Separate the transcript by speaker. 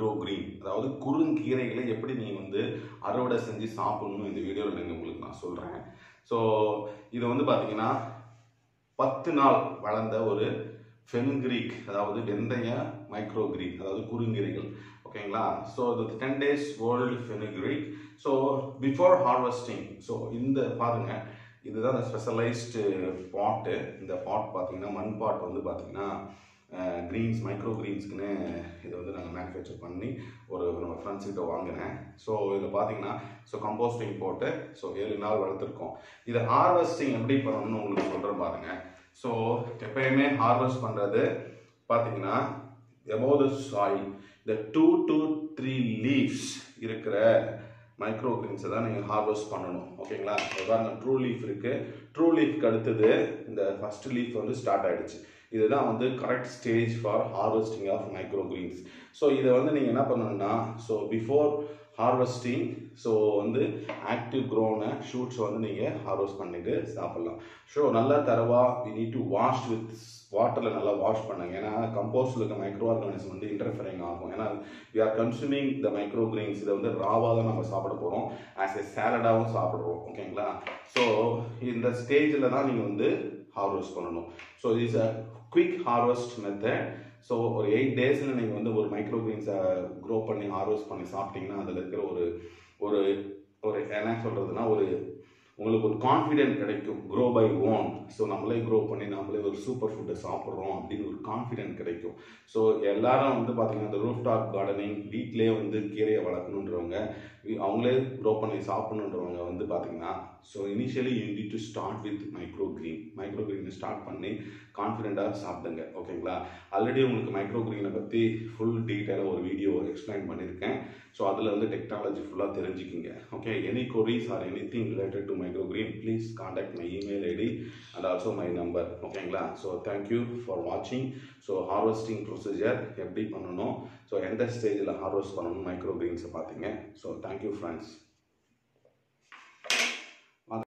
Speaker 1: green அதாவது குறுங்கீரைகளை எப்படி நீ வந்து அறுவடை செஞ்சு சாப்பிடணும் இந்த வீடியோவில் நீங்கள் உங்களுக்கு நான் சொல்கிறேன் ஸோ இது வந்து பார்த்தீங்கன்னா பத்து நாள் வளர்ந்த ஒரு ஃபெனுகிரீக் அதாவது வெந்தய மைக்ரோ கிரீக் அதாவது குறுங்கீரைகள் ஓகேங்களா ஸோ இது ten days old fenugreek so before harvesting so இந்த பாருங்க இதுதான் இந்த ஸ்பெஷலைஸ்டு பாட்டு இந்த பாட் பார்த்தீங்கன்னா மண் பாட் வந்து பார்த்தீங்கன்னா க்ரீன்ஸ் மைக்ரோ க்ரீன்ஸ்க்குன்னு இதை வந்து நாங்கள் மேனுஃபேக்சர் பண்ணி ஒரு நம்ம ஃப்ரெண்ட்ஸ் கிட்ட வாங்கினேன் ஸோ இதில் பார்த்தீங்கன்னா ஸோ கம்போஸ்டிங் போட்டு ஸோ ஏழு நாள் வளர்த்துருக்கோம் இதை ஹார்வெஸ்டிங் எப்படி பண்ணணும்னு உங்களுக்கு சொல்கிறேன் பாருங்க ஸோ எப்பயுமே ஹார்வெஸ்ட் பண்ணுறது பார்த்தீங்கன்னா எபோவ் த சாயில் இந்த டூ டு த்ரீ லீவ்ஸ் இருக்கிற மைக்ரோ கிரீன்ஸை தான் நீங்கள் ஹார்வெஸ்ட் பண்ணணும் ஓகேங்களா பாருங்க ட்ரூ லீஃப் இருக்குது ட்ரூ லீஃப்க்கு அடுத்தது இந்த ஃபர்ஸ்ட் லீஃப் வந்து ஸ்டார்ட் ஆயிடுச்சு இதுதான் வந்து correct stage for harvesting of micro greens so இதை வந்து நீங்கள் என்ன பண்ணணும்னா ஸோ பிஃபோர் ஹார்வெஸ்டிங் ஸோ வந்து ஆக்டிவ் க்ரோனை ஷூட்ஸ் வந்து நீங்கள் ஹார்வெஸ்ட் பண்ணிட்டு சாப்பிட்லாம் ஸோ நல்லா தரவா we need to wash with வாட்டரில் நல்லா வாஷ் பண்ணுங்க ஏன்னா கம்போஸ்டில் இருக்க மைக்ரோ ஆர்கானிசம் வந்து இன்டர்ஃபரிங் ஆகும் ஏன்னா we are consuming the micro greens இதை வந்து ராவாக தான் நம்ம சாப்பிட போகிறோம் ஆஸ் எ சேலடாகவும் சாப்பிடுவோம் ஓகேங்களா ஸோ இந்த ஸ்டேஜில் தான் நீங்கள் வந்து ஹார்வெஸ்ட் பண்ணணும் so is a quick harvest method so ஒரு எயிட் டேஸில் நீங்கள் வந்து ஒரு மைக்ரோ கிரீன்ஸை க்ரோ பண்ணி ஹார்வெஸ்ட் பண்ணி சாப்பிட்டீங்கன்னா அதில் இருக்கிற ஒரு ஒரு ஒரு என்ன சொல்கிறதுனா ஒரு உங்களுக்கு ஒரு கான்ஃபிடென்ட் கிடைக்கும் க்ரோ பை ஓன் ஸோ நம்மளே க்ரோ பண்ணி நம்மளே ஒரு சூப்பர் ஃபுட்டை சாப்பிட்றோம் அப்படின்னு ஒரு கான்ஃபிடென்ட் கிடைக்கும் ஸோ எல்லாரும் வந்து பார்த்தீங்கன்னா இந்த ரூஃப் டாப் கார்டனிங் வீட்டிலேயே வந்து கீரையை வளர்க்கணுன்றவங்க வி- அவங்களே க்ரோ பண்ணி சாப்பிடணுன்றவங்க வந்து பார்த்தீங்கன்னா so initially you need to start with micro green micro க்ரீனை ஸ்டார்ட் பண்ணி கான்ஃபிடென்ட்டாக சாப்பிடுங்க ஓகேங்களா ஆல்ரெடி உங்களுக்கு மைக்ரோ க்ரீனை பற்றி ஃபுல் டீட்டெயிலாக ஒரு வீடியோ எக்ஸ்பிளைன் பண்ணியிருக்கேன் ஸோ அதில் வந்து டெக்னாலஜி ஃபுல்லாக தெரிஞ்சுக்கிங்க okay any queries or anything related to micro green please contact my email ID and also my number ஓகேங்களா ஸோ தேங்க்யூ ஃபார் வாட்சிங் ஸோ ஹார்வெஸ்டிங் ப்ரொசீஜர் எப்படி பண்ணணும் ஸோ எந்த ஸ்டேஜில் ஹார்வெஸ்ட் பண்ணணும் மைக்ரோ க்ரீன்ஸை பார்த்தீங்க ஸோ தேங்க்யூ ஃப்ரெண்ட்ஸ்